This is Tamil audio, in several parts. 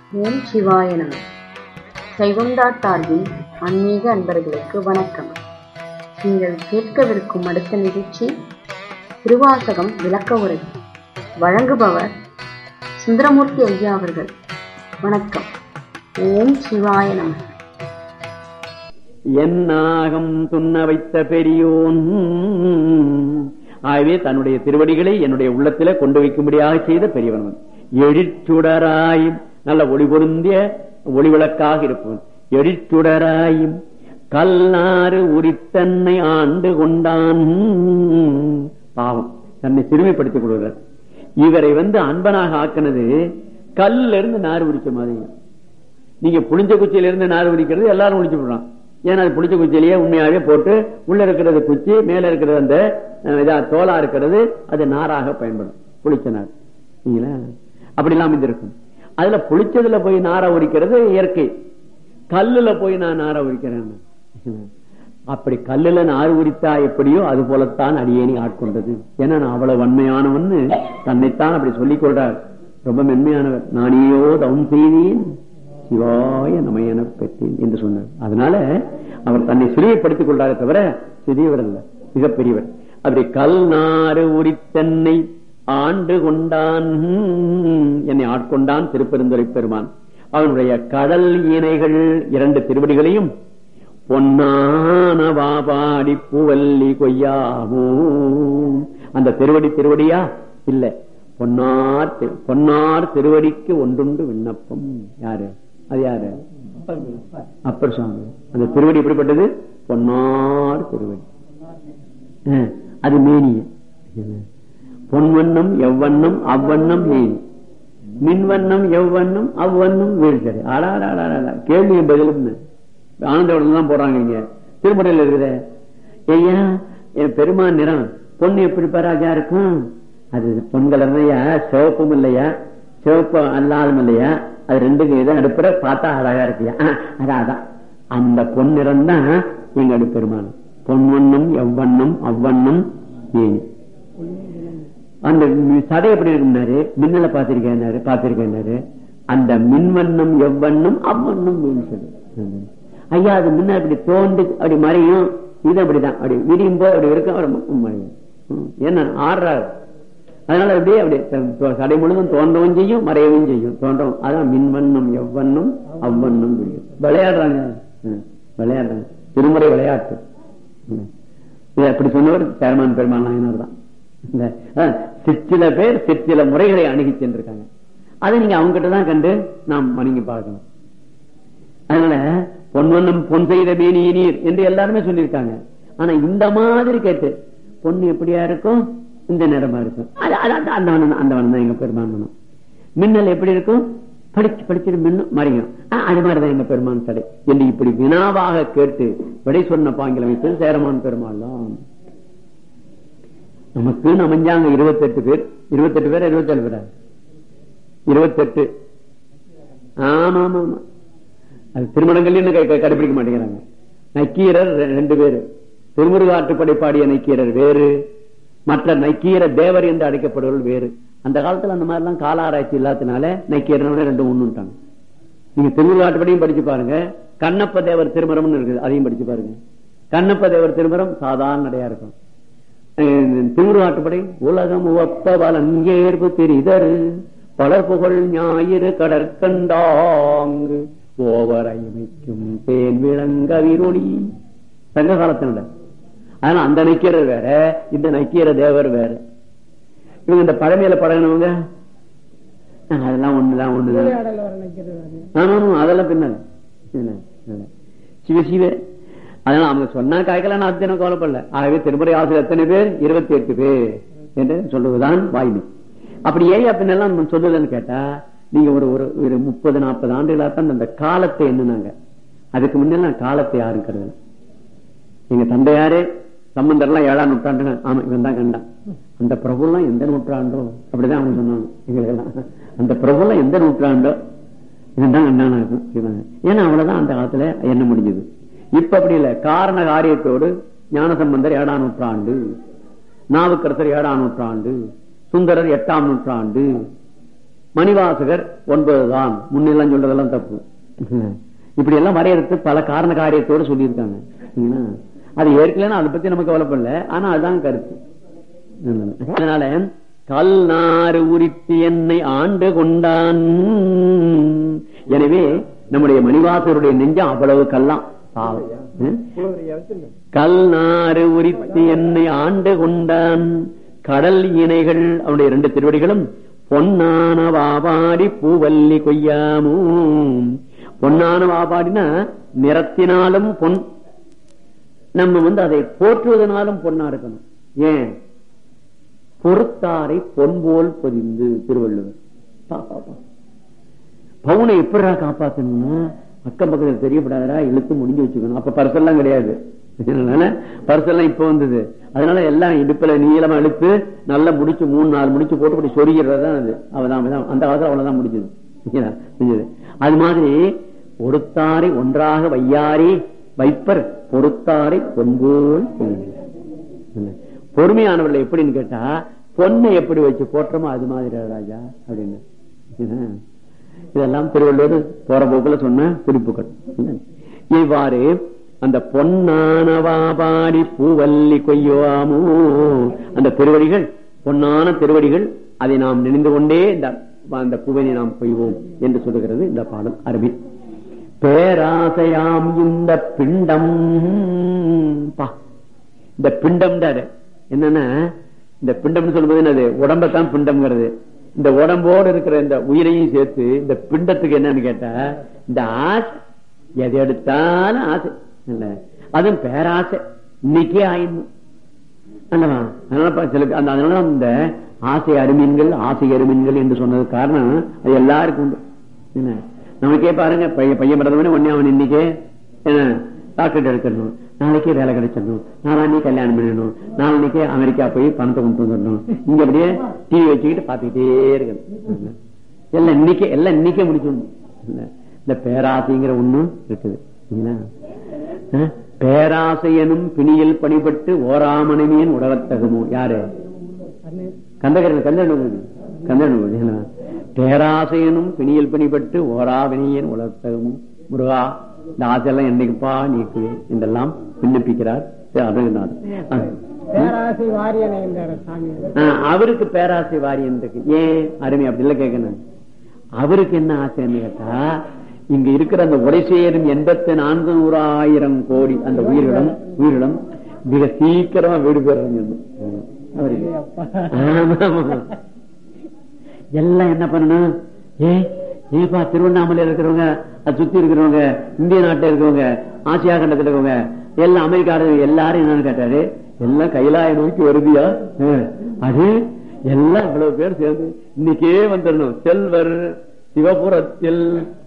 ஓம் சிவாய நம சைவந்தா சார்பில் ஆன்மீக அன்பர்களுக்கு வணக்கம் நீங்கள் கேட்கவிருக்கும் அடுத்த நிகழ்ச்சி திருவாசகம் விளக்க உரை வழங்குபவர் சுந்தரமூர்த்தி ஐயா அவர்கள் வணக்கம் ஓம் சிவாய நம என்னாகம் துண்ண வைத்த பெரியோன் ஆகவே தன்னுடைய திருவடிகளை என்னுடைய உள்ளத்திலே கொண்டு வைக்கும்படியாக செய்த பெரியவன் அவன். எழிற்சுடராய் நல்ல ஒளி பொருந்திய ஒளிவிளக்காக இருப்பவன் எழிற்சுடராயும் கல்லாறு உரித்தன்னை ஆண்டு கொண்டான் பாவம் தன்னை சிறுமைப்படுத்திக் கொள்கிறார் இவரை வந்து அன்பனாக ஆக்கினது கல்ல இருந்து நார் உரிச்ச மாதிரி நீங்க புளிஞ்ச குச்சியில இருந்து நார் உரிக்கிறது எல்லாரும் உரிச்சு விடுறான் ஏன்னா அது புளிச்ச குச்சியிலேயே உண்மையாவே போட்டு உள்ள இருக்கிறது குச்சி மேல இருக்கிறது அந்த அஹ், இதா தோலா இருக்கிறது அது நாராக பயன்படும் புளிச்ச நார் சரிங்களா அப்படி எல்லாம் இது இருக்கும் அதுல புளிச்சதுல போய் நாரை உரிக்கிறது இயற்கை கல்லுல போய் நான் நாரை உரிக்கிறேன் அப்படி கல்லுல நார் உரித்தா எப்படியோ அது போலத்தான் அடியேனி ஆட்கொண்டது ஏன்னா நான் அவ்வளவு வன்மையானவன்னு தன்னைத்தான் அப்படி சொல்லிக் கொள்றார் ரொம்ப மென்மையானவர் நானேயோ தவம் செய்தேன் சிவாய நமையன பெற்றேன் என்று சொன்னார் அதனால அவர் தன்னை சிறியப்படுத்திக் கொள்றாரே தவிர சிறியவர் அல்ல மிகப்பெரியவர் அப்படி கல் நாறு உரித்தன்னை ஆண்டு கொண்டான் என்னை ஆட்கொண்டான் திருப்பெருந்துரை பெருமான் அவனுடைய கடல் இணைகள் இரண்டு திருவடிகளையும் பொன்னான வாபாடி பூவல்லி கொய்யாமோ அந்த திருவடி திருவடியா இல்ல பொன்னார் திரு- பொன்னார் திருவடிக்கு ஒன்றுண்டு விண்ணப்பம் யாரு அது யாரு அப்பர் சுவாமி அந்த திருவடி எப்படிப்பட்டது பொன்னார் திருவடி அஹ், அது மேனிய பொன்வண்ணம் எவ்வண்ணம் அவ்வண்ணம் மேனி மின்வண்ணம் எவ்வண்ணம் அவ்வண்ணம் வீழ்ச்சடை ஆடாடாடா கேள்வியும் பதிலும் ஆனந்தவர்கள் தான் போறாங்க இங்க திருமுறையில் இருக்குது ஐயா என் பெருமான் நிறம் பொண்ணு எப்படி பராஜா இருக்கும் அது பொன் கலர் இல்லையா சிவப்பும் இல்லையா சிவப்பு அல்லாதும் இல்லையா அது ரெண்டுக்கு இதை அடுப்புற பார்த்தா அழகா இருக்கியா ஆ, அதான் அதான் அந்த பொன் நிறம் தான் எங்க பெருமான் பொன்வண்ணம் எவ்வண்ணம் அவ்வண்ணம் ஏனி அந்த மி- சடை எப்படி இருக்குன்னாரு மின்னல பாத்திருக்கேன்னாரு பாத்திருக்கேன்னாரு அந்த மின்வண்ணம் எவ்வண்ணம் அவ்வண்ணம் மீன் சடை ஐயா அது முன்ன அப்படி தோண்டு அப்படி மறையும் இது அப்படிதான் அப்படி விரியும் போது அப்படி இருக்கும் அப்புறம் மறையும் ம். என்ன ஆடுறாரு அதனால அப்படியே அப்படி த- சடை முழுதும் தோன்றவும் செய்யும் மறையவும் செய்யும் தோன்றவும் அதான் மின்வண்ணம் எவ்வண்ணம் அவ்வண்ணம் விரியும் விளையாடுறாங்க ம். விளையாடுறாங்க திருமுறை விளையாட்டு ம். இதை அப்படி சொன்னவர் சேர்மான் பெருமாள் நாயனார் தான் இந்த, அஹ், சிற்சில பேர் சிற்சில முறைகளை அணுகி சென்றிருக்காங்க அதை நீங்க அவங்க கிட்ட தான் கண்டு நாம் வணங்கி பார்க்கணும் அதனால பொன்வண்ணம் பொன் செய்த மேனி நீர் என்று எல்லாருமே சொல்லியிருக்காங்க ஆனா இந்த மாதிரி கேட்டு பொண்ணு எப்படியா இருக்கும் இந்த நிறமா இருக்கும் அது- அது- அது அந்த வண்ணம் தான், அந்த வண்ணம் தான் எங்க பெருமான் வண்ணம். மின்னல் எப்படி இருக்கும் படிச்சு படிச்சுட்டு மின்னும் மறையும் ஆ, அது மாதிரிதான் எங்க பெருமான் தடை என்று இப்படி வினாவாக கேட்டு விடை சொன்ன பாங்கில் வைத்து சேரமான் பெருமாள் தான் நமக்கு அமைஞ்சாங்க இருபத்தெட்டு பேர் இருபத்தெட்டு பேர் இருபத்தேழு பேரா இருபத்தெட்டு ஆமா ஆமா ஆமா அது திருமணங்கள் இன்னும் கை- கை- கடைபிடிக்க மாட்டேங்கிறாங்க நக்கீரர் ரெ- ரெண்டு பேரு திருமுருகாற்றுப்படை பாடிய நக்கீரர் வேறு மற்ற நக்கீர தேவர் என்று அழைக்கப்படுவர்கள் வேறு அந்த காலத்துல அந்த மாதிரி எல்லாம் கால ஆராய்ச்சி இல்லாதனால நக்கீரனோட ரெண்டு ஒண்ணுட்டாங்க நீங்க திருமுருகாட்டுப்படியும் படிச்சு பாருங்க கண்ணப்ப தேவர் திருமரம்னு இருக்குது அதையும் படிச்சு பாருங்க கண்ணப்ப தேவர் திருமரம் சாதாரண நடையா இருக்கும் திருமுருகாட்டுப்படை உலகம் ஒப்ப வலன் ஏற்பு திரிதரு பலர் புகழ் ஞாயிறு கடற்கண்டாங்கு ஓவரைமைக்கும் தேன் விளங்க விருளி சங்க காலத்தினோட அதனால அந்த நக்கீரர் வேற இந்த நக்கீர தேவர் வேற இவங்க இந்த பழமையில பழகினவங்க அஹ், அதெல்லாம் ஒண்ணுதான் ஒண்ணுதான் ஆமா ஆமா அதெல்லாம் பின்னால இல்ல, இல்ல. சிவ சிவ அதனால அவங்க சொன்னா காய்க்கலாம் நான் அத்தனை கவலைப்படல ஆகவே திருமுறை ஆசிரியர் எத்தனை பேர் இருபத்தி எட்டு பேர் என்று சொல்லுவதுதான் வாய்மை அப்படி ஏன் பின்னெல்லாம் நம்ம சொல்லுதுன்னு கேட்டா நீங்க ஒரு ஒரு ஒரு முப்பது நாற்பது ஆண்டுகளா தான் அந்த காலத்தை எண்ணுனாங்க அதுக்கு முன்னெல்லாம் காலத்தை யாரும் கருதல எங்க தந்தையாரே சம்பந்தர்லாம் ஏழாம் நூற்றாண்டு ஆமா இவன் தான் கண்டான் அந்த பிரபுலாம் எந்த நூற்றாண்டோ அப்படிதான் அவங்க சொன்னாங்க எங்களுக்கெல்லாம் அந்த பிரபுலாம் எந்த நூற்றாண்டோ இவன் தான் கண்டானா இருக்கும் இவன். ஏன்னா அவ்வளவுதான் அந்த காலத்துல என்ன முடிஞ்சது இப்ப அப்படி இல்ல காரண காரியத்தோடு ஞானசம்பந்தர் ஏழாம் நூற்றாண்டு நாவுக்கரசர் ஏழாம் நூற்றாண்டு சுந்தரர் எட்டாம் நூற்றாண்டு மணிவாசகர் ஒன்பது தான் முன்னெல்லாம் சொல்றதெல்லாம் தப்பு இப்படி எல்லாம் வரையறுத்து பல காரண காரியத்தோட சொல்லியிருக்காங்க சரிங்களா? அது ஏற்கனவே அதை பத்தி நமக்கு கவலைப்படல ஆனா அதுதான் கருத்து அதனால கல் நாறு உரித்து என்னை ஆண்டு கொண்டான் எனவே நம்முடைய மணிவாசருடைய நெஞ்சம் அவ்வளவு கல்லாம் பாவம். ம்? கல் நாறு உரித்து என்னை ஆண்டு கொண்டான் கடல் இணைகள் அவனுடைய இரண்டு திருவடிகளும் பொன்னான வாபாடி பூவல்லி கொய்யாமும் பொன்னான வாபாடினா நிறத்தினாலும் பொன் நம்ம வந்து அதை போற்றுவதனாலும் பொன்னா இருக்கணும் ஏன் பொறுத்தாரை பொன் போல் பொதிந்து திருவள்ளுவர் பா, பா, பா. பவுனை எப்படிடா காப்பாத்தணும்னா அக்கம் பக்கத்தில் தெரியப்படாதடா இழுத்து முடிஞ்சு வச்சுக்கணும் அப்ப பரிசெல்லாம் கிடையாது அதனால பரிசெல்லாம் இப்ப வந்தது அதனால எல்லாம் இடுப்புல நீளமா இழுத்து நல்லா முடிச்சு மூணு நாலு முடிச்சு போட்டு இப்படி சொருகிறது தான் அது அவதான் அவதான் அந்த காலத்துல அவ்வளவுதான் முடிஞ்சது சரிங்களா? செஞ்சது அது மாதிரி பொறுத்தாரை ஒன்றாக வையாரே வைப்பர் பொறுத்தாரை பொன்போல் பொழிந்து. பொறுமையானவர்கள் எப்படின்னு கேட்டா பொண்ணை எப்படி வச்சு போற்றமோ அது மாதிரி ராஜா அப்படின்னு என்ன? இதெல்லாம் திருவள்ளுவர் போற போக்குல சொன்ன குறிப்புகள் என்ன? இவ்வாறு அந்த பொன்னானவா பாடி பூவல்லி கொய்யுவாமோ அந்த திருவடிகள் பொன்னான திருவடிகள் அதை நாம் நினைந்து கொண்டே இந்த அந்த பூவனை நாம் கொய்வோம் என்று சொல்லுகிறது இந்த பாடல் அருமை பேராசையாம் இந்த பிண்டம் பா இந்த பிண்டம் என்னன்னா இந்த பிண்டம்னு சொல்லும்போது என்னது உடம்பத்தான் பிண்டம்ங்கிறது இந்த உடம்போடு இருக்கிற இந்த உயிரையும் சேர்த்து இந்த பிண்டத்துக்கு என்னன்னு கேட்டா இந்த ஆசை எதை எடுத்தாலும் ஆசை இல்ல அதுவும் பேராசை இன்னைக்கே ஆயிடணும் அல்லவா அதனால பா- சில அந்த அதனால இந்த ஆசை அருமீன்கள் ஆசை அருமீன்கள் என்று சொன்னது காரணம் அது எல்லாருக்கும் உண்டு என்ன நமக்கே பாருங்க பையன் பையன் பிறந்தவனே ஒன்னே அவன் இன்னைக்கே என்ன டாக்டர் எடுக்கணும் நாளைக்கே வேலை கிடைச்சிடணும் நாளான்னே கல்யாணம் பண்ணணும் நாளைக்கே அமெரிக்கா போய் பணத்தை கொண்டு வந்துடணும் இங்க அப்படியே டிவி வச்சுக்கிட்டு பாத்துக்கிட்டே இருக்கணும் எல்லாம் இன்னைக்கே எல்லாம் இன்னைக்கே முடிச்சிடணும் இல்ல, இந்த பேராசைங்கிற ஒண்ணு இருக்குது சரிங்களா? அஹ், பேராசை எனும் பிணியில் பணிபட்டு ஓராமணிமியின் உடலத்தகுமோ யாரு கந்தகரன் கந்தன் கந்தன் பேராசையனும் பிணியில் பணிபட்டு ஓராவினியன் உலர்த்தகமும் முருகா இந்த ஆசையெல்லாம் என்னைக்குப்பா நீக்குவேன் என்றெல்லாம் விண்ணப்பிக்கிறார் திரு அருணகிரிநாதர். அஹ். பேராசை வாரியனை என்றார் சாமி ஆஹ், அவருக்கு பேராசை வாரியம் இருக்கு ஏன் அருமை அப்படி இல்ல கேட்கணும் அவருக்கு என்ன ஆசைன்னு கேட்டா இங்க இருக்கிற அந்த உரை சேரும் எண்பத்தி நான்கு நூறாயிரம் கோடி அந்த உயிரிடம் உயிரிடம் மிக சீக்கிரமா வீடு பெறணும் அவருக்கு ஆமா, ஆமா. எல்லாம் என்ன பண்ணணும் ஏ ஏப்பா திருவண்ணாமலையில இருக்கிறவங்க அது சுத்தி இருக்கிறவங்க இந்திய நாட்டுல இருக்கிறவங்க ஆசியா கண்டத்துல இருக்கிறவங்க எல்லாம் அமெரிக்கா எல்லாரும் என்னன்னு கேட்டாரு எல்லாம் கைலாய நோக்கி வருதியா அஹ், அது எல்லாம் இவ்வளவு பேர் சேர்ந்து இன்னைக்கே வந்துடணும் செல்வர் சிவபுரத்தில்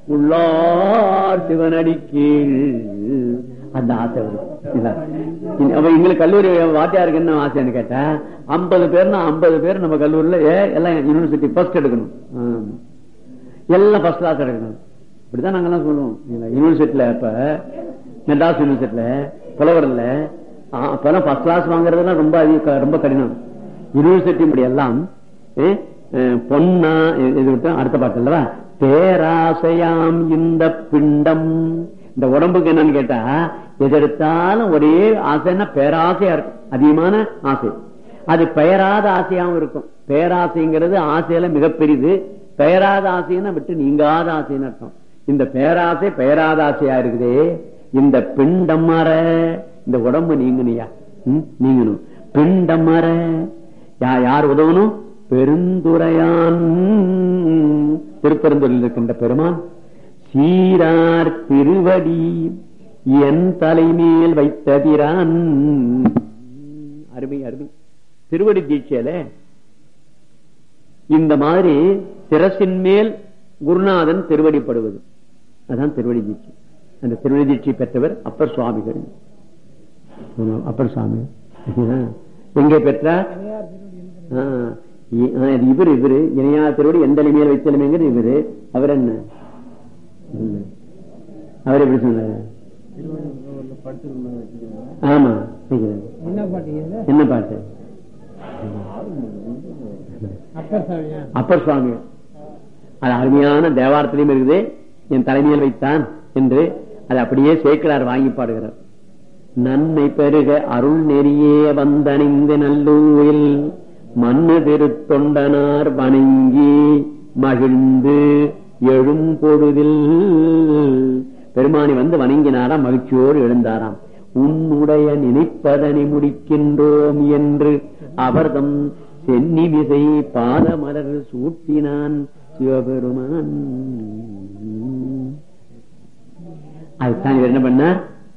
உள்ளார் சிவனடி கீழ் அந்த ஆசை வரும் இல்ல. அப்ப எங்களுக்கு கல்லூரி வாத்தியாருக்கு என்ன ஆசைன்னு கேட்டா ஐம்பது பேர்னா ஐம்பது பேர் நம்ம கல்லூரியில ஏ, எல்லாம் யூனிவர்சிட்டி ஃபர்ஸ்ட் எடுக்கணும் ஆமா. எல்லாம் ஃபர்ஸ்ட் கிளாஸ் எடுக்கணும் இப்படிதான் நாங்கெல்லாம் சொல்லுவோம் யூனிவர்சிட்டியில இப்ப மெட்ராஸ் யூனிவர்சிட்டியில புலவரில் அப்பெல்லாம் ஃபர்ஸ்ட் கிளாஸ் வாங்குறதுலாம் ரொம்ப அதிக ரொம்ப கடினம் யூனிவர்சிட்டி இப்படி எல்லாம் ஏ, அஹ், பொன்னா இது இது விட்டு அடுத்த பாட்டு அல்லவா பேராசையாம் இந்த பிண்டம் இந்த உடம்புக்கு என்னன்னு கேட்டா எது எடுத்தாலும் ஒரே ஆசைன்னா பேராசையா இருக்கும் அதிகமான ஆசை அது பெயராத ஆசையாவும் இருக்கும் பேராசைங்கிறது ஆசையில மிகப்பெரிது பெயராத ஆசைன்னா விட்டு நீங்காத ஆசைன்னு அர்த்தம் இந்த பேராசை பெயராத ஆசையா இருக்குதே இந்த பிண்டம் மர இந்த உடம்பு நீங்கணுயா ம், நீங்கணும் பிண்டம் மர யா யார் உதவணும் பெருந்துரையான் திருப்பெருந்துறையில் இருக்கின்ற பெருமான் சீரார் திருவடி என் தலைமேல் வைத்ததிரான் அருமை அருமை திருவடி தீட்சையில இந்த மாதிரி சிரசின் மேல் குருநாதன் திருவடிப்படுவது அதான் திருவடி தீட்சை அந்த திருவடி தீட்சை பெற்றவர் அப்பர் சுவாமிகள் ஆமா, அப்பர் சுவாமி எங்கே பெற்றார் ஆ, இ- ஆ, இது இவரு இவரு இணையா திருவடி எந்த மேல் வைத்தலைமைங்கிறது இவரு அவர் என்ன ம். அவர் எப்படி சொன்னாரு ஆமா கேக்குது. என்ன பாட்டீங்க என்ன பாட்டு அப்பர் சாமியா அப்பர் சுவாமி அது அருமையான தேவாரத்திலையும் இருக்குது என் தலைமையில் வைத்தான் என்று அதை அப்படியே சேக்கிரார் வாங்கி பாடுகிறார் நன்மை பெருக அருள் நெறியே வந்தணிந்து நல்லூரில் மண்ணு திருத்தொண்டனார் வணங்கி மகிழ்ந்து எழும் பொழுதில் பெருமானி வந்து வணங்கினாராம் மகிழ்ச்சியோடு எழுந்தாராம் உன்னுடைய நினைப்பதனை முடிக்கின்றோம் என்று அவர்தம் சென்னி விசை பாதமலர் சூட்டினான் சிவபெருமான் அதுதான் இவர் என்ன பண்ணார்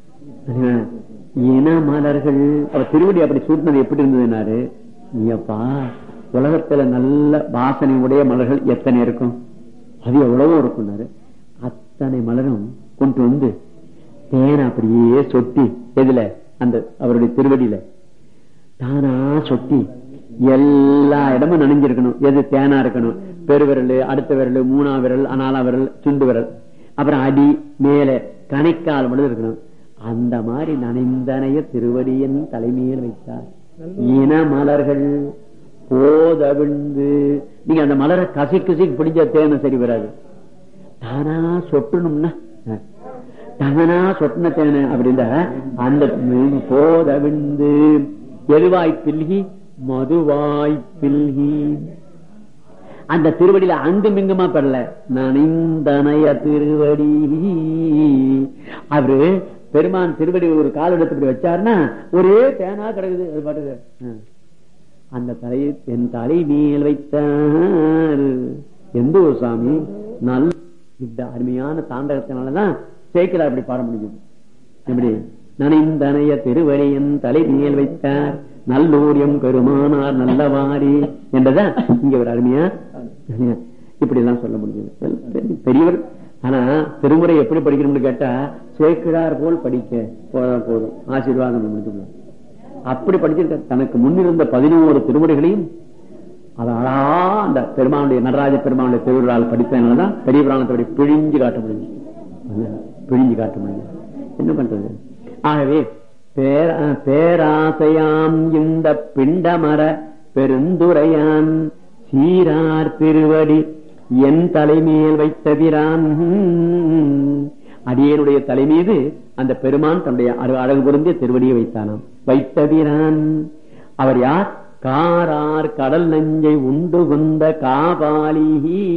இன மலர்கள் அவர் திருவடி அப்படி சூட்டினது எப்படி இருந்ததுனாரு நீப்பா உலகத்துல நல்ல வாசனை உடைய மலர்கள் எத்தனை இருக்கும் அது எவ்வளவோ இருக்கும்னாரு அத்தனை மலரும் கொண்டு வந்து தேனை அப்படியே சொட்டி எதுல அந்த அவருடைய திருவடியில தானா சொட்டி எல்லா இடமும் நனைஞ்சிருக்கணும் எது தேனா இருக்கணும் பெருவிரல் அடுத்த விரல் மூணா விரல் நாலா விரல் சுண்டு விரல் அப்புறம் அடி மேல கணைக்கால் மட்டும் இருக்கணும் அந்த மாதிரி நனைந்தனைய திருவடியின் தலைமையில் வைத்தார் இன மலர்கள் போதவிழ்ந்து நீங்க அந்த மலரை கசி கசி பிடிச்ச தேனை சரி வராது தானா சொட்டணும்னா தானா சொட்டின தேனை அப்படின்னா அந்த போதவிழ்ந்து எருவாய் பில்கி மதுவாய் பில்கி அந்த திருவடியில அங்கும் இங்குமா பெறல நனைந்தனைய திருவடி அவரு பெருமான் திருவடி ஒரு கால் எடுத்து வச்சாருன்னா ஒரே தேனா கிடக்குது அது பாட்டுக்கு அந்த தலையை என் தலை மேல் வைத்தார் எந்த ஒரு சாமி நல்ல இந்த அருமையான தாண்டகத்தினாலதான் சேர்க்கிறார் அப்படி பாட முடியுது எப்படி நனைந்தனைய திருவடியன் தலை மேல் வைத்தார் நல்லூரியம் பெருமானார் நல்லவாரி என்றதான் இங்க ஒரு அருமையா இப்படி எல்லாம் சொல்ல முடியுது பெரியவர் ஆனா திருமுறை எப்படி படிக்கணும்னு கேட்டா சேக்கிழார் போல் படிக்க போதான் போதும் ஆசீர்வாதம் முடிச்சுக்கலாம் அப்படி படிச்சிருக்க தனக்கு முன்னிருந்த பதினோரு திருமுறைகளையும் அதா அந்த பெருமானுடைய நடராஜ பெருமானுடைய திருவிழாவில் படித்ததுனாலதான் பெரிய புராணத்தை பிழிஞ்சு காட்ட முடியும் பிழிஞ்சு காட்ட முடியும் என்ன பண்றது ஆகவே பேராசையாம் இந்த பிண்டமர பெருந்துரையான் சீரார் திருவடி என் தலைமையில் வைத்தவிரான் அடியனுடைய தலைமீது அந்த பெருமான் தன்னுடைய அழகு பொருந்திய திருவடியை வைத்தானாம் வைத்தவிரான் அவர் யார் காரார் கடல் நஞ்சை உண்டு கொண்ட காபாலி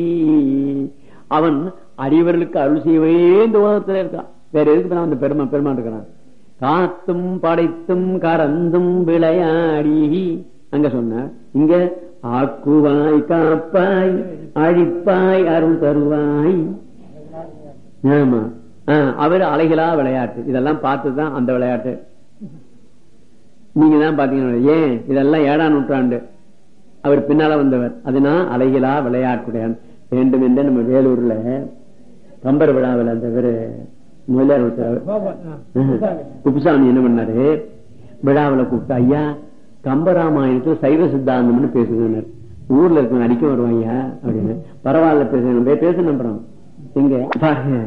அவன் அறிவர்களுக்கு அருள் செய்யவே இந்த உலகத்துல இருக்கான் வேற எதுக்கு அந்த பெருமா பெருமான் இருக்கிறான் காத்தும் படைத்தும் கறந்தும் விளையாடி அங்க சொன்ன இங்க ஆக்குவாய் காப்பாய் அழிப்பாய் அருள் தருவாய் ஆமா அவர் அலைகளா விளையாட்டு இதெல்லாம் பார்த்துதான் அந்த விளையாட்டு நீங்க தான் பாத்தீங்கன்னா ஏன் இதெல்லாம் ஏழாம் நூற்றாண்டு அவர் பின்னால வந்தவர் அதுனா அலைகளா விளையாட்டுடையான் வேண்டும் என்று நம்ம வேலூர்ல கம்பர் விழாவில் அந்த பேரு முதலியார் குப்புசாமி என்ன பண்ணாரு விழாவில் கூப்பிட்டு ஐயா கம்பராமாயணத்துல சைவ சித்தாந்தம்னு பேசுகிறார் ஊர்ல இருக்க அடிக்க வருவாங்க அப்படின்னு பரவாயில்ல பேசுங்க பேச நம்புறோம் இங்க பாருங்க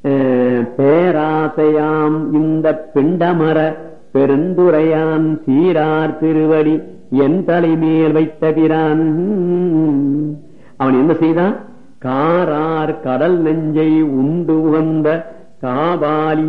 பேராசையாம் இந்த பிண்டமர பெருந்துரையான் சீரார் திருவடி என் தலைமேல் வைத்த பிரான் அவன் என்ன செய்தான் காரார் கடல் நெஞ்சை உண்டு உகந்த காபாலி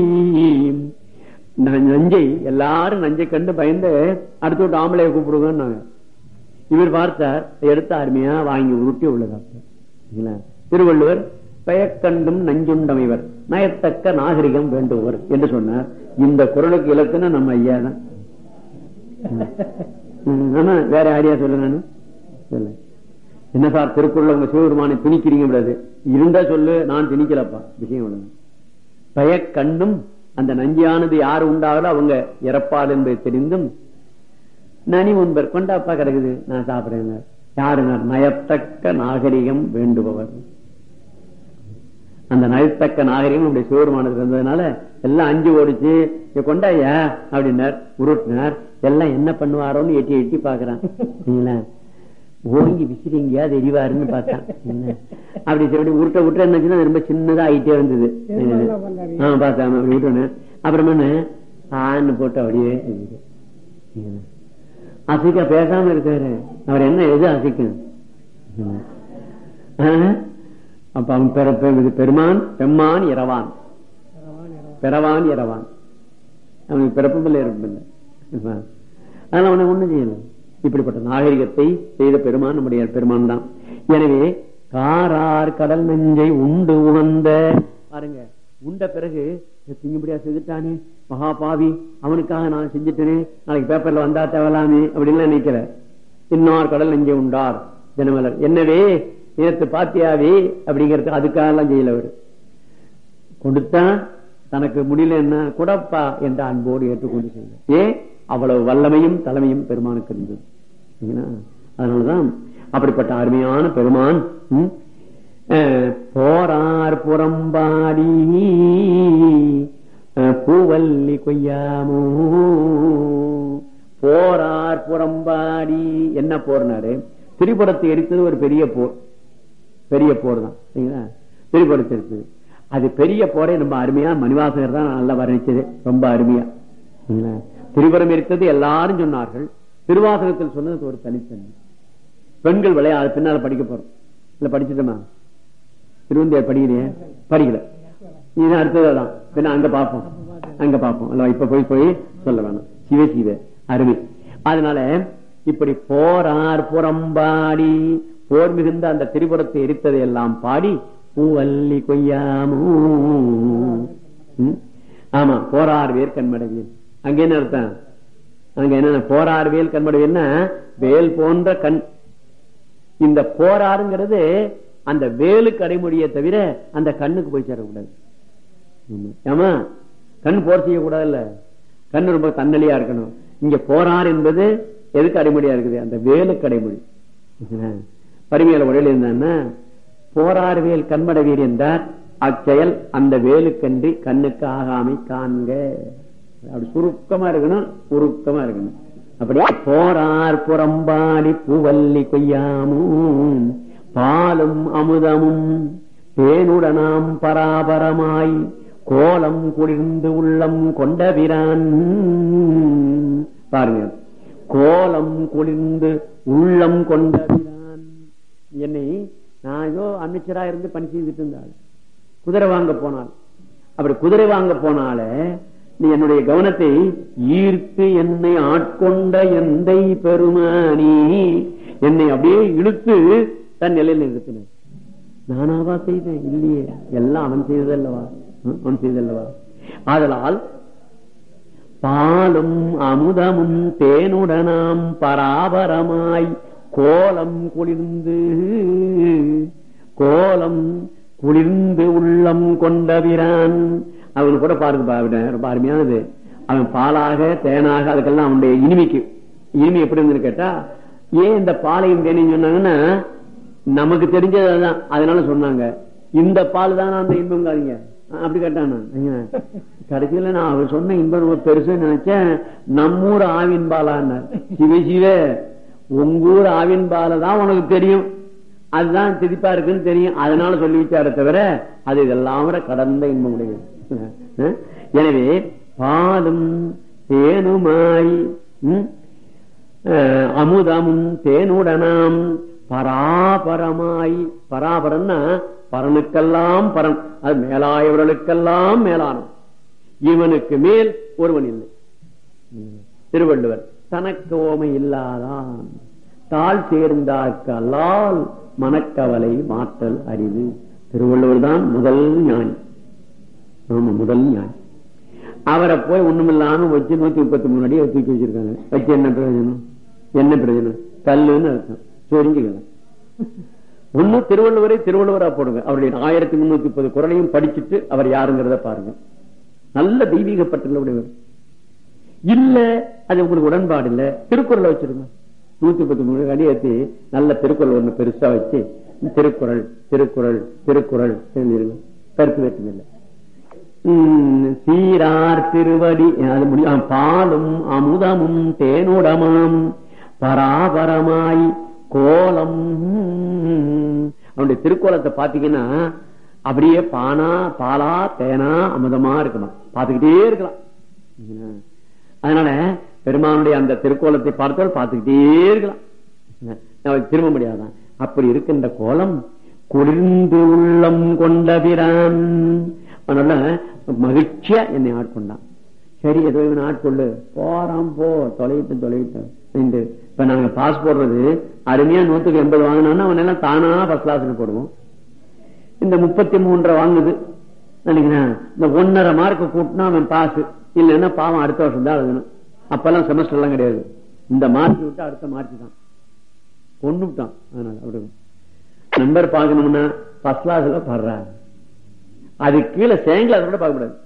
நஞ்சை எல்லாரும் நஞ்சை கண்டு பயந்து அடுத்து விட்டு ஆம்பளைய கூப்பிடுங்க இவர் பார்த்தார் எடுத்த அருமையா வாங்கி உருட்டி உள்ளதா திருவள்ளுவர் பெயக்கண்டும் நஞ்சுண்டமைவர் நயத்தக்க நாகரிகம் வேண்டுவர் என்று சொன்னார் இந்த குரலுக்கு இலக்குன்னு நம்ம ஐயா தான் ஆனா வேற ஐடியா சொல்ல நானு சொல்ல என்ன சார் திருக்குறள் உங்க சிவபெருமானை திணிக்கிறீங்க கூடாது இருந்தா சொல்லு நான் திணிக்கலப்பா விஷயம் விடுங்க பயக்கண்ணும் அந்த நஞ்சியானது யாரு உண்டாகலோ அவங்க இறப்பால் என்பதை தெரிந்தும் நனி முன்பர் கொண்டாப்பா கிடக்குது நான் சாப்பிடுறேன் யாருங்க நயத்தக்க நாகரிகம் வேண்டுபவர் அந்த நயத்தக்க நாகரிகம் நம்முடைய சிவபெருமானதுக்கு இருந்ததுனால எல்லாம் அஞ்சு ஓடிச்சு கொண்டாயா அப்படின்னார் உருட்டினார் எல்லாம் என்ன பண்ணுவாரோன்னு எட்டி எட்டி பாக்குறான் ஓங்கி விசிறிங்கயா தெரிவாருன்னு பார்த்தான் அப்படி சரி உருட்ட உருட்ட என்னச்சுன்னா ரொம்ப சின்னதா ஆயிட்டே இருந்தது ஆஹ் பார்த்தேன் அப்படி விட்டுனேன் அப்புறமா ஆன்னு போட்டு அப்படியே அசைக்க பேசாம இருக்காரு அவர் என்ன எது அசைக்கும் அப்ப அவன் பெற- பெ- இது பெருமான் பெம்மான் இரவான் பெறவான் இரவான் அவனுக்கு பிறப்பும் இல்லை இறப்பும் இல்லை அதனால அவனை ஒண்ணும் செய்யல இப்படிப்பட்ட நாகரிகத்தை செய்த பெருமான் நம்முடைய பெருமான் தான் எனவே காரார் கடல் நெஞ்சை உண்டு உகந்த பாருங்க உண்ட பிறகு திங்குபடியா செஞ்சுட்டானே மகா பாவி அவனுக்காக நான் செஞ்சுட்டேனே நாளைக்கு பேப்பர்ல வந்தா தேவலாமே அப்படின்னு நினைக்கிற இன்னார் கடல் நெஞ்சை உண்டார் தினமலர் என்னவே நேற்று பாத்தியாவே அப்படிங்கறது அதுக்காக எல்லாம் செய்யல அவரு கொடுத்தா தனக்கு முடியல என்ன குடப்பா என்ற அன்போடு ஏற்றுக்கொண்டு செய்ய ஏன் அவ்வளவு வல்லமையும் தலைமையும் பெருமானுக்கு இருந்தது சரிங்களா? அதனாலதான் அப்படிப்பட்ட அருமையான பெருமான் ம், அஹ், போரார் புறம்பாடி அஹ், பூவல்லி கொய்யாமோ போரார் புறம்பாடி என்ன போர்னாரு திரிபுரத்தை எரித்தது ஒரு பெரிய போர் பெரிய போர் தான் சரிங்களா திரிபுரத்தை எரித்தது அது பெரிய போரை நம்ம அருமையா மணிவாசகர் தான் நல்லா வர்ணிச்சது ரொம்ப அருமையா சரிங்களா? திரிபுரம் எரித்தது எல்லாரும் சொன்னார்கள் திருவாசகத்தில் சொன்னது ஒரு தனித்தன்மை பெண்கள் விளையாடு பின்னால படிக்க போறோம் இல்ல படிச்சுட்டோமா திருவந்தியார் படிக்கிறிய படிக்கல இது அடுத்ததான் பின்ன அங்க பார்ப்போம் அங்க பார்ப்போம் அல்லவா இப்ப போய் போய் சொல்ல வேணாம் சிவ சிவ அருமை அதனால இப்படி போரார் புறம்பாடி போர் மிகுந்த அந்த திரிபுரத்தை எரித்ததை எல்லாம் பாடி பூவல்லி கொய்யாமோ ம்? ஆமா போரார் வேர் கண்மடவியல் அங்க என்ன அர்த்தம் அங்க என்ன போரார் வேல் கண்மடவியல்னா வேல் போன்ற கண் இந்த போராறுங்கிறது அந்த வேலுக்கு அடைமொழியை தவிர அந்த கண்ணுக்கு போய் சேரக்கூடாது ஆமா. ஏமா கண் போர் செய்யக்கூடாதுல்ல கண் ரொம்ப தன்னலியா இருக்கணும் இங்க போரார் என்பது எதுக்கு அடைமொழியா இருக்குது அந்த வேலுக்கு அடைமொழி பரிமையில உடையில் இருந்தான்னா போரார் வேல் கண்மட வீர் என்றார் அச்செயல் அந்த வேலுக்கன்றி கண்ணுக்கு ஆகாமை காண்க அப்படி சுருக்கமா இருக்கணும் உருக்கமா இருக்கணும் அப்படியே போரார் புறம்பாடி பூவல்லி கொய்யாமும் பாலும் அமுதமும் தேனுடனாம் பராபரமாய் கோலம் குளிர்ந்து உள்ளம் கொண்டபிரான் பாருங்க கோலம் குளிர்ந்து உள்ளம் கொண்டபிரான் என்னை நான் ஏதோ அமைச்சரா இருந்து பணி செய்துட்டு இருந்தாள் குதிரை வாங்க போனாள் அப்படி குதிரை வாங்க போனால நீ என்னுடைய கவனத்தை ஈர்த்து என்னை ஆட்கொண்ட எந்தை பெருமானி என்னை அப்படியே இழுத்து தன் நிலையில் நிறுத்தின நானாவா செய்தேன் இல்லையே எல்லாம் அவன் செய்ததல்லவா ம், அவன் செய்தல்லவா ஆதலால் பாலும் அமுதமும் தேனுடனாம் பராபரமாய் கோலம் குளிர்ந்து கோலம் குளிர்ந்து உள்ளம் கொண்டபிரான் அவன் கூட பாருங்க பாருங்க, ரொம்ப அருமையானது அவன் பாலாக தேனாக அதுக்கெல்லாம் அவனுடைய இனிமைக்கு இனிமை எப்படி இருந்துன்னு கேட்டா ஏன் இந்த பாலையும் தேனையும் சொன்னாங்கன்னா நமக்கு தெரிஞ்சது அதுதான் அதனால சொன்னாங்க இந்த பால் தான் அந்த இன்பங்காதீங்க அப்படி கேட்டான் நான். ஐயா, கடைசியில நான் அவர் சொன்ன இன்பம் ரொம்ப பெருசு நினைச்சேன் நம்மூர் ஆவின் பாலான்னார் சிவ சிவ உங்கூர் ஆவின் பாலை தான் உனக்கு தெரியும் அதுதான் திதிப்பா இருக்குன்னு தெரியும் அதனால சொல்லி வச்சார தவிர அது இதெல்லாம் விட கடந்த இன்பம் உடையது அஹ்? எனவே பாலும் தேனுமாய் ம்? அஹ், அமுதமும் தேனுடனாம் பராபரமாய் பராபரம்னா பரனுக்கெல்லாம் பரன் அது மேலாயவர்களுக்கெல்லாம் மேலானவன் இவனுக்கு மேல் ஒருவன் இல்லை திருவள்ளுவர் தனக்கு ஓமை இல்லாதான் தாழ் சேர்ந்தார்க்கு அல்லால் மனக்கவலை மாற்றல் அரிது திருவள்ளுவர் தான் முதல் ஞானி ஆமா முதல் ஞானி அவரை போய் ஒண்ணுமில்லாம வச்சு நூத்தி முப்பத்தி மூணு அடியை தூக்கி வச்சிருக்காங்க வச்சு என்ன பிரயோஜனம் என்ன பிரயோஜனம் கல்லுன்னு அர்த்தம் சொரிஞ்சுக்கலாம் ஒண்ணு திருவள்ளுவரை திருவள்ளுவரா போடுங்க அவருடைய ஆயிரத்தி முன்னூத்தி முப்பது குரலையும் படிச்சுட்டு அவர் யாருங்கிறத பாருங்க நல்ல தெய்வீகப்பட்டுள்ள உடையவர் இல்ல அது உங்களுக்கு உடன்பாடு இல்ல திருக்குறளை வச்சிருங்க நூத்தி பத்து மூணு அடி ஏத்தி நல்ல திருக்குறள் ஒண்ணு பெருசா வச்சு திருக்குறள் திருக்குறள் திருக்குறள் எழுதிருங்க கருத்து வேற்றுமை இல்லை உம், சீரார் திருவடி அது முடியும் பாலும் அமுதமும் தேனுடமாம் பராபரமாய் கோலம் அவனுடைய திருக்கோலத்தை பாத்தீங்கன்னா அப்படியே பானா பாலா தேனா அமுதமா இருக்கணும் பாத்துக்கிட்டே இருக்கலாம் அதனால பெருமானுடைய அந்த திருக்கோலத்தை பார்த்தால் பார்த்துக்கிட்டே இருக்கலாம் நமக்கு திரும்ப முடியாதான் அப்படி இருக்கின்ற கோலம் குளிர்ந்து உள்ளம் கொண்ட பிரான் அதனால மகிழ்ச்சியா என்னை ஆட்கொண்டான் சரி ஏதோ இவன் ஆட்கொள்ளு போறான் போ தொலைவிட்டு தொலைவிட்டு இந்த இப்ப நாங்க பாஸ் போடுறது அருமையா நூத்துக்கு எண்பது வாங்கினான்னா அவன் எல்லாம் தானா ஃபர்ஸ்ட் கிளாஸ்ல போடுவோம் இந்த முப்பத்தி மூன்றரை வாங்குது நினைக்கிறேன் இந்த ஒன்னரை மார்க் கூட்டினா அவன் பாஸ் இல்லைன்னா பாவம் அடுத்த வருஷம் தான் எழுதணும் அப்பெல்லாம் செமஸ்டர் எல்லாம் கிடையாது இந்த மார்க் விட்டு அடுத்த மார்க் தான் கொண்டு விட்டான் அதனால அப்படி நம்பர் பார்க்கணும்னா ஃபர்ஸ்ட் கிளாஸ்ல படுறாங்க அது கீழே செகண்ட் கிளாஸ் கூட பார்க்க கூடாது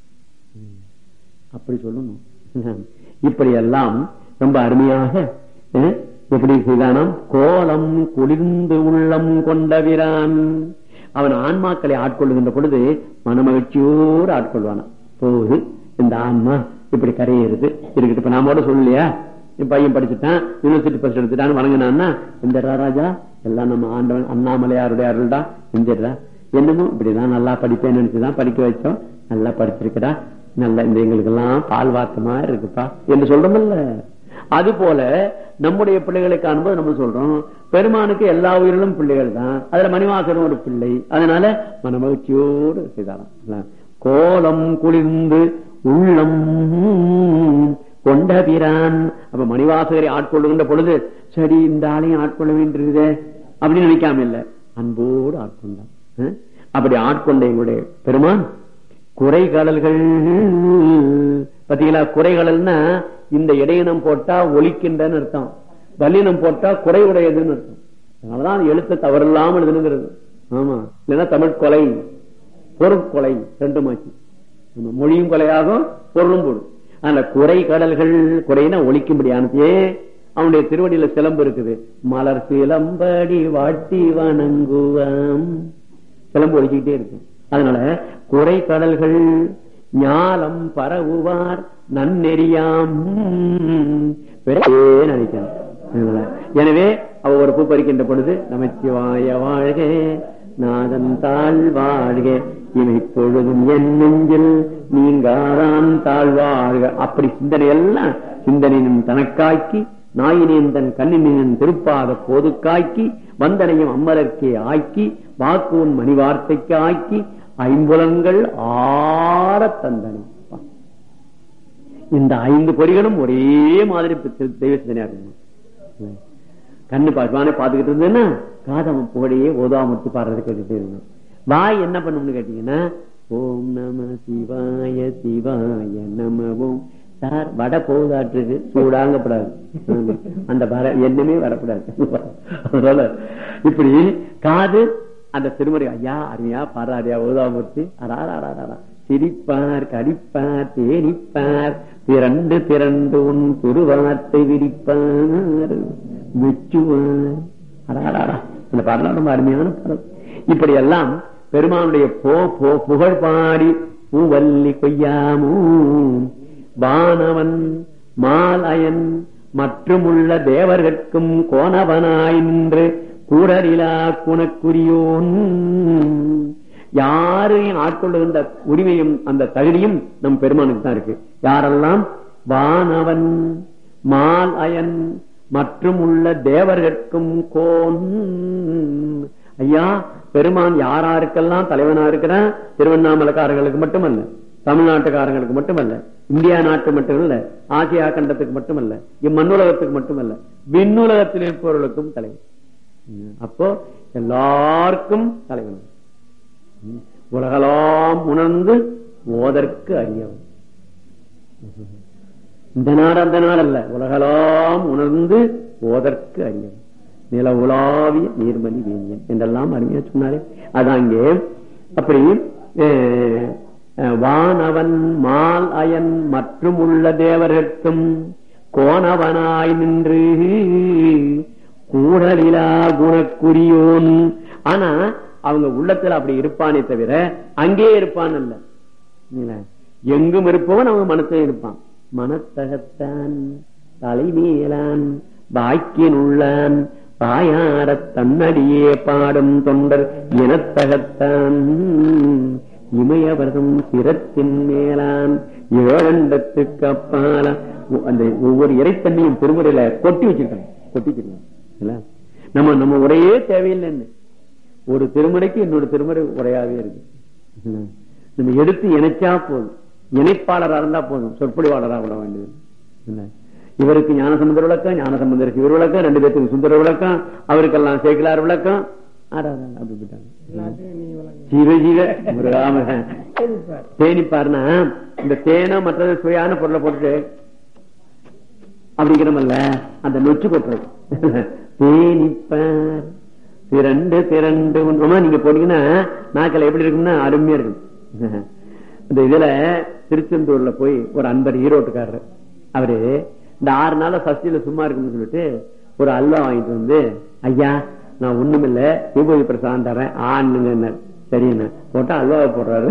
அப்படி சொல்லணும் இப்படி எல்லாம் ரொம்ப அருமையாக அஹ், எப்படி செய்தானாம் கோலம் குளிர்ந்து உள்ளம் கொண்டவிரான் அவன் ஆன்மாக்களை ஆட்கொள்ளுகின்ற பொழுது மனமகிழ்ச்சியோடு ஆட்கொள்வானாம் போது இந்த ஆன்மா இப்படி கரையேறுது இருக்கட்டும் இப்ப நாமோட சொல்லலையா என் பையன் படிச்சுட்டான் யூனிவர்சிட்டி ஃபர்ஸ்ட் எடுத்துட்டான்னு வணங்கினான்னா இந்த ராஜா எல்லாம் நம்ம ஆண்டவன் அண்ணாமலையாருடைய அருள்டா செஞ்சிடா என்னமோ இப்படிதான் நல்லா படிப்பேன்னு நினைச்சுதான் படிக்க வச்சோம் நல்லா படிச்சிருக்கடா நல்ல இந்த எங்களுக்கு எல்லாம் பால் வாக்கமா இருக்குப்பா என்று சொல்றோம்ல அது போல நம்முடைய பிள்ளைகளை காணும்போது நம்ம சொல்றோம் பெருமானுக்கு எல்லா உயிரிலும் பிள்ளைகள் தான் அதுல மணிவாசரும் ஒரு பிள்ளை அதனால மனமகிழ்ச்சியோடு செய்தாராம் கோலம் குளிர்ந்து உள்ளம் கொண்ட பிரான் அப்ப மணிவாசகரை ஆட்கொள்ளுகின்ற பொழுது சரி இந்த ஆளையும் ஆட்கொள்ள வேண்டியிருக்குதே அப்படின்னு நினைக்காம இல்ல அன்போடு ஆட்கொண்டான் அஹ்? அப்படி ஆட்கொண்ட எங்களுடைய பெருமான் குறைகடல்கள் பாத்தீங்களா குறைகடல்னா இந்த இடையினம் போட்டா ஒலிக்கின்றன்னு அர்த்தம் வல்லினம் போட்டா குறை உடையதுன்னு அர்த்தம் அதனாலதான் எழுத்து தவறில்லாமல் எழுதுனுங்கிறது ஆமா இல்லைன்னா தமிழ் கொலை பொருட்கொலை ரெண்டுமாச்சு ஆமா, மொழியும் கொலையாகும் பொருளும் போடும் அந்த குறை கடல்கள் குறைனா ஒழிக்கும்படியானதே அவனுடைய திருவடியில சிலம்பு இருக்குது மலர் சிலம்படி வாட்டி வணங்குவாம் சிலம்பு ஒழிச்சுக்கிட்டே இருக்கும் அதனால குறை கடல்கள் ஞாலம் பரவுவார் நன்னெறியாம் பெறவே நினைக்கிறேன் அதனால, எனவே அவ ஒரு பூ பறிக்கின்ற பொழுது நமச்சிவாய வாழ்க நாதன் தாழ் வாழ்க இவை பொழுதும் என் நெஞ்சில் நீங்காதான் தாழ்வாழ்க அப்படி சிந்தனை எல்லாம் சிந்தனையும் தனக்காக்கி நாயினேன் தன் கண்ணினின் திருப்பாத போதுக்காக்கி வந்தனையும் அம்மலர்க்கே ஆக்கி வாக்குவன் மணி வார்த்தைக்கு ஆக்கி ஐம்புலங்கள் ஆறத் தந்தனை இந்த ஐந்து பொறிகளும் ஒரே மாதிரி தெ- தெய்வ சிந்தனையா இருக்கணும் கண்ணு பார்ப்பானே பாத்துக்கிட்டு இருந்தேன்னா காதம் புகழையே ஓதாமத்து பாடுறது கேட்டுட்டே இருந்தேன் வாய் என்ன பண்ணும்னு கேட்டீங்கன்னா ஓம் நம சிவாய சிவாய நம ஓம் சார் வட போதாற்றுக்கு சூடாங்கப்படாது ஆமா. அந்த வர எண்ணமே வரக்கூடாது அதனால இப்படி காது அந்த திருமறை ஐயா அருமையா பாராடியா ஓதாமூர்த்தி அராராராரா சிரிப்பார் கடிப்பார் தேனிப்பார் திரண்டு திரண்டு உன் திருவார்த்தை விரிப்பார் மெச்சுவார் அடாடாடா இந்த பாடலாம் ரொம்ப அருமையான பாடல் இப்படி எல்லாம் பெருமானுடைய போ போ புகழ் பாடி பூவல்லி கொய்யாமூ வானவன் மாலயன் மற்றுமுள்ள தேவர்கட்கும் கோணவனாய் நின்று கூடரிலா குணக்குரியோன் யாரையும் ஆட்கொள்ளுகின்ற உரிமையும் அந்த தகுதியும் நம் பெருமானுக்கு தான் இருக்கு யாரெல்லாம் வானவன் மால் அயன் மற்றும் உள்ள தேவர்கட்கும் கோன் ஐயா பெருமான் யாராருக்கெல்லாம் தலைவனா இருக்கிறான் திருவண்ணாமலைக்காரர்களுக்கு மட்டுமல்ல தமிழ்நாட்டுக்காரங்களுக்கு மட்டுமல்ல இந்தியா நாட்டு மட்டுமல்ல ஆசியா கண்டத்துக்கு மட்டுமல்ல இம்மண்ணுலகத்துக்கு மட்டுமல்ல விண்ணுலகத்தில் இருப்பவர்களுக்கும் தலைவன் ம், அப்போ எல்லாருக்கும் தலைவன் ம், உலகலாம் உணர்ந்து ஓதற்கு அறியவன் இந்த நாடு அந்த நாடு அல்ல உலகலாம் உணர்ந்து ஓதற்கு அறியவன் நில உலாவிய நீர்மணி வேணியன் என்றெல்லாம் அருமையா சொன்னாரே அதான் இங்கே அப்படி அஹ், அஹ், வானவன் மால் அயன் மற்றும் உள்ள தேவர்கட்கும் கோணவனாய் நின்று கூடலிலா குணக்குரியோன் ஆனா அவங்க உள்ளத்துல அப்படி இருப்பானே தவிர அங்கே இருப்பான் அல்ல இல்லைங்களா? எங்கும் இருப்பவன் அவங்க மனத்திலே இருப்பான் மனத்தகத்தான் தலைமேலான் வாக்கியனுள்ளான் பாயாரத் தன்னடியே பாடும் தொண்டர் இனத்தகத்தான் இமயவர்தம் சிரத்தின் மேலான் ஏழண்டத்துக்கு அப்பால அந்த ஒவ்வொரு இறைத்தண்ணியும் திருமுறையில கொட்டி வச்சிருக்காங்க கொட்டி வச்சிருக்காங்க இல்ல? நம்ம நம்ம ஒரே தேவையில்லைன்னு ஒரு திருமுறைக்கு இன்னொரு திருமுறை உரையாவே இருக்கு நம்ம எடுத்து இணைச்சா போதும் இணைப்பாளரா இருந்தா போதும் சொற்பொழிவாளரா விட வேண்டியது என்ன? இவருக்கு ஞானசமுந்தர விளக்கம் ஞானசமுந்தருக்கு இவர் விளக்கம் ரெண்டு பேருக்கு சுந்தர விளக்கம் அவருக்கெல்லாம் சேக்கிலார் விளக்கம் ஆடா, ஆடா, அப்படி போயிட்டாங்க எல்லாத்தையும் நீ வழங்கு ஜீவ ஜீவ முருகாம சரிப்பார். தேனிப்பாருன்னா இந்த தேனை மற்றது சுவையான பொருளை போட்டுட்டு அப்படிங்கிறமல்ல அந்த நொச்சு கொட்டுறது தேனிப்பார் திரண்டு திரண்டு உண்மைமா நீங்க போட்டீங்கன்னா நாக்கள் எப்படி இருக்கும்னா அருமையா இருக்கும் இந்த இதுல திருச்செந்தூர்ல போய் ஒரு அன்பர் ஈரோட்டுக்காரர் அவரு இந்த ஆறு நாள சஷ்டியில சும்மா இருக்கும்னு சொல்லிட்டு ஒரு அல்வா வாங்கிட்டு வந்து ஐயா நான் ஒண்ணுமில்ல தீபதி பிரசாதம் தரேன் ஆண்ணுங்க சரின்னு போட்டா அல்வாவை போடுறாரு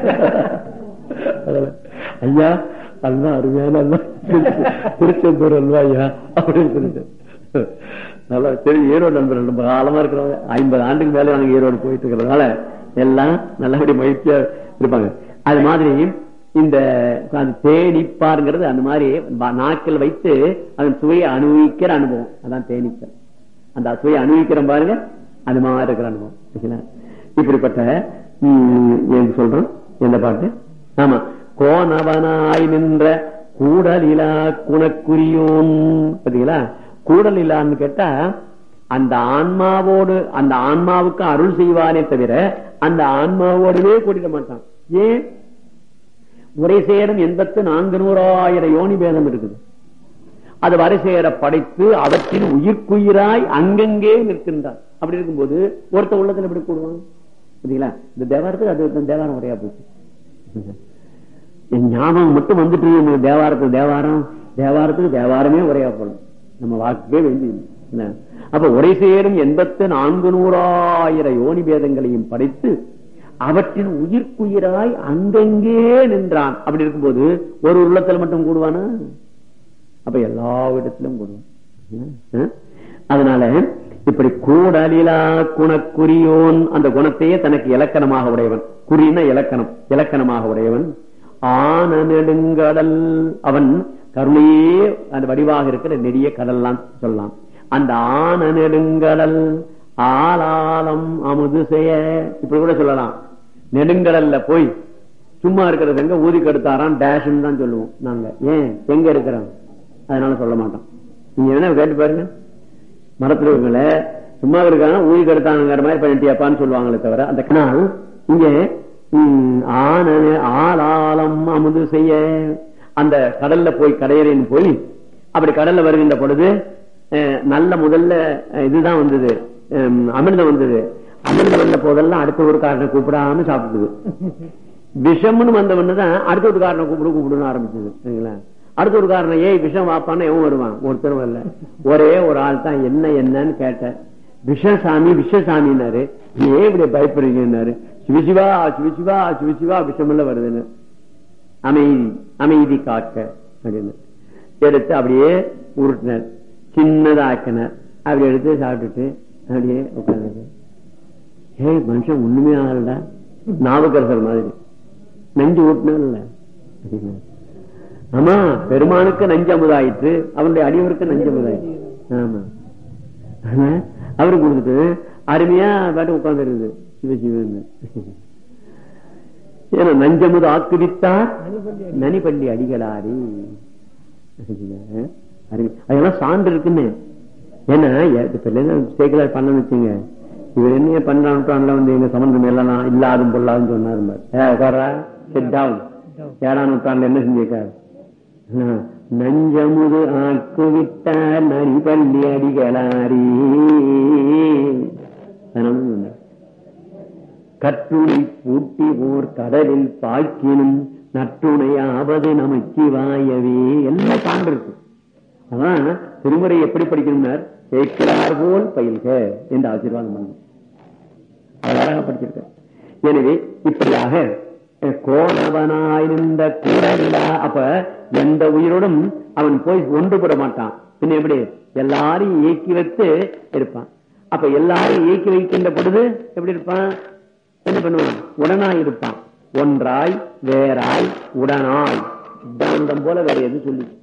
அதுல, ஐயா அல்வா அருமையான அல்வா திருச்செந்தூர் அல்வா ஐயா அப்படின்னு சொல்லிட்டு நல்லா சரி ஈரோடு நண்பர்கள் ரொம்ப காலமா இருக்கிறவங்க ஐம்பது ஆண்டுக்கு மேல நாங்க ஈரோடு போயிட்டு இருக்கிறதுனால எல்லாம் நல்லபடி மகிழ்ச்சியா இருப்பாங்க அது மாதிரி இந்த அது தேனிப்பாருங்கிறது அந்த மாதிரி ப- நாக்கில் வைத்து அதன் சுவையை அனுபவிக்கிற அனுபவம் அதான் தேனிப்பார் அந்த சுவையை அனுபவிக்கிற பாருங்க அது மாதிரி இருக்கிற அனுபவம் சரிங்களா? இப்படிப்பட்ட ம், ஏன் சொல்றோம் எந்த பாட்டு ஆமா கோணவனாய் நின்ற கூடலிலா குணக்குரியோன் பாத்தீங்களா கூடல் இல்லான்னு கேட்டா அந்த ஆன்மாவோடு அந்த ஆன்மாவுக்கு அருள் செய்வானே தவிர அந்த ஆன்மாவோடவே கூட்டிட மாட்டான் ஏன் உரை சேரும் எண்பத்து நான்கு நூறாயிரம் யோனி பேதம் இருக்குது அது வரை சேர படைத்து அவற்றின் உயிர்க்குயிராய் அங்கங்கே நிற்கின்றார் அப்படி இருக்கும்போது ஒருத்த உள்ளத்துல எப்படி கூடுவான் சரிங்களா இந்த தேவாரத்துக்கு அது இந்த தேவாரம் உரையா போச்சு என் ஞாபகம் மட்டும் வந்துட்டு இருக்கு தேவாரத்துக்கு தேவாரம் தேவாரத்துக்கு தேவாரமே உரையா போடும் நம்ம வாக்குவே வேண்டி என்ன? அப்ப உரை சேரும் எண்பத்து நான்கு நூறாயிரம் யோனி பேதங்களையும் படைத்து அவற்றின் உயிர்க்குயிராய் அங்கங்கே நின்றான் அப்படி இருக்கும்போது ஒரு உள்ளத்துல மட்டும் கூடுவானா அப்ப எல்லா இடத்திலும் கூடுவான் அஹ்? அதனால இப்படி கூடலிலா குணக்குரியோன் அந்த குணத்தையே தனக்கு இலக்கணமாக உடையவன் குறின இலக்கணம் இலக்கணமாக உடையவன் ஆன நெடுங்கடல் அவன் கருணையே அந்த வடிவாக இருக்கிற நெடிய கடல்லாம் சொல்லலாம் அந்த ஆன நெடுங்கடல் ஆலாலம் அமுது செய்ய இப்படி கூட சொல்லலாம் நெடுங்கடல்ல போய் சும்மா இருக்கிறது எங்க ஊதி கெடுத்தாராம் டேஷ்ன்னு தான் சொல்லுவோம் நாங்க ஏன் எங்க இருக்கிறோம் அதனால சொல்ல மாட்டோம் நீங்க வேணா கேட்டு பாருங்க மரத்துல இருக்கல சும்மா இருக்காங்க ஊதி கெடுத்தாங்கிற மாதிரி பண்ணிட்டியாப்பான்னு சொல்லுவாங்களே தவிர அந்த கனால் இங்க ம், ஆன ஆளாலம் அமுது செய்ய அந்த கடல்ல போய் கடையறைன்னு போய் அப்படி கடல்ல வருகின்ற பொழுது அஹ், நல்ல முதல்ல அஹ், இதுதான் வந்தது அஹ், அமிர்தம் வந்தது அமிர்தம் வந்த போதெல்லாம் அடுத்த ஒரு காரனை கூப்பிடாம சாப்பிடுது விஷம்னு வந்தவன்னு தான் அடுத்த ஒரு காரனை கூப்பிடு கூப்பிடுன்னு ஆரம்பிச்சது சரிங்களா அடுத்த ஒரு காரணம் ஏய் விஷம் வாப்பான்னு எவன் வருவான் ஒருத்தரும் வரல ஒரே ஒரு ஆள் தான் என்ன என்னன்னு கேட்டேன் விஷசாமி விஷசாமின்னாரு ஏன் இப்படி பயப்படுறீங்கன்னாரு சிவசிவா சிவசிவா சிவசிவா விஷமெல்லாம் வருதுன்னு அமைதி அமைதி காக்க அப்படின்னு எடுத்து அப்படியே உருட்டினார் சின்னதாக்கினார் அப்படி எடுத்து சாப்பிட்டுட்டு அப்படியே உட்காந்து ஏய் மனுஷன் ஒண்ணுமே ஆகலடா நாவுக்கரசர் மாதிரி நெஞ்சு ஊட்டினான்ல அப்படின்னா. ஆமா பெருமானுக்கு நஞ்சு அமுதாயிற்று அவனுடைய அடியவருக்கு நஞ்சு அமுதாயிற்று ஆமா ஆனா, அவருக்கு கொடுத்துட்டு அருமையா பாட்டு உட்கார்ந்து இருக்குது சிவசிவன் ஏன்னா நஞ்சமுது ஆக்குவித்தார் நனிப்பள்ளி அடிகளாரி அருமை. அதெல்லாம் சான்று இருக்குன்னு ஏன்னா எ- இப்ப இல்லைன்னா சேக்கலார் பண்ணன்னு வச்சுங்க இவர் என்ன பன்னெண்டாம் வந்து எங்க சம்பந்தம் எல்லாம் இல்லாதும் பொல்லாதுன்னு சொன்னாரு பாரு. ஏ, உட்கார்றா செட் டவுன் ஏழாம் நூற்றாண்டுல என்ன செஞ்சிருக்காரு ஆ, நஞ்சமுது ஆக்குவிட்டார் நரிபள்ளி அடிகளாரி அதனால சொன்னார். கற்றுணை பூட்டி ஓர் கடலில் பாய்க்கினும் நற்றுணையாவது நமச்சிவாயவே எல்லாம் சான்று இருக்கு அதான் திருமுறை எப்படி படிக்கணும்னார் கேட்கிறார் போல் பயில்க என்று ஆசீர்வாதம் பண்ணணும் அழகாக படிச்சிருக்க எனவே இப்படியாக அஹ், கோணவனாயிருந்த கூடலா அப்ப எந்த உயிரோடும் அவன் போய் ஒன்றுபட மாட்டான் பின்ன எப்படி எல்லாரையும் இயக்கி வைத்து இருப்பான் அப்ப எல்லாரையும் இயக்கி வைக்கின்ற பொழுது எப்படி இருப்பான் என்ன பண்ணுவான் உடனாய் இருப்பான் ஒன்றாய் வேறாய் உடனாய் சித்தாந்தம் போல வேற எது சொல்லி